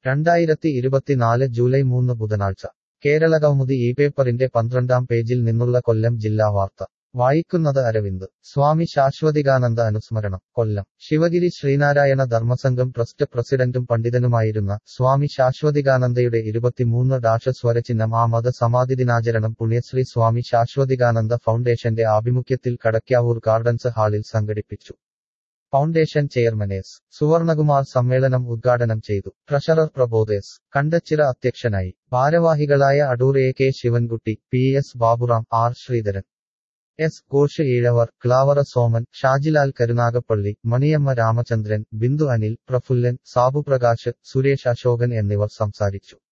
രണ്ടായിരത്തി ഇരുപത്തിനാല് ജൂലൈ മൂന്ന് ബുധനാഴ്ച കേരളകൗമുദി ഈ പേപ്പറിന്റെ പന്ത്രണ്ടാം പേജിൽ നിന്നുള്ള കൊല്ലം ജില്ലാ വാർത്ത വായിക്കുന്നത് അരവിന്ദ് സ്വാമി ശാശ്വതികാനന്ദ അനുസ്മരണം കൊല്ലം ശിവഗിരി ശ്രീനാരായണ ധർമ്മസംഘം ട്രസ്റ്റ് പ്രസിഡന്റും പണ്ഡിതനുമായിരുന്ന സ്വാമി ശാശ്വതികാനന്ദയുടെ ഇരുപത്തിമൂന്ന് ഡാഷ സ്വരചിഹ്നം ആ മത സമാധി ദിനാചരണം പുണ്യശ്രീ സ്വാമി ശാശ്വതികാനന്ദ ഫൗണ്ടേഷന്റെ ആഭിമുഖ്യത്തിൽ കടയ്ക്കാവൂർ ഗാർഡൻസ് ഹാളിൽ സംഘടിപ്പിച്ചു ഫൗണ്ടേഷൻ ചെയർമാൻ എസ് സുവർണകുമാർ സമ്മേളനം ഉദ്ഘാടനം ചെയ്തു ട്രഷറർ പ്രബോധേസ് കണ്ടച്ചിറ അധ്യക്ഷനായി ഭാരവാഹികളായ Adoor A K Sivankutty P S Baburam R Sreedharan S Ghosh ഈഴവർ ക്ലാവറ സോമൻ ഷാജിലാൽ കരുനാഗപ്പള്ളി മണിയമ്മ രാമചന്ദ്രൻ ബിന്ദു അനിൽ പ്രഫുല്ലൻ സാബുപ്രകാശ് സുരേഷ് അശോകൻ എന്നിവർ സംസാരിച്ചു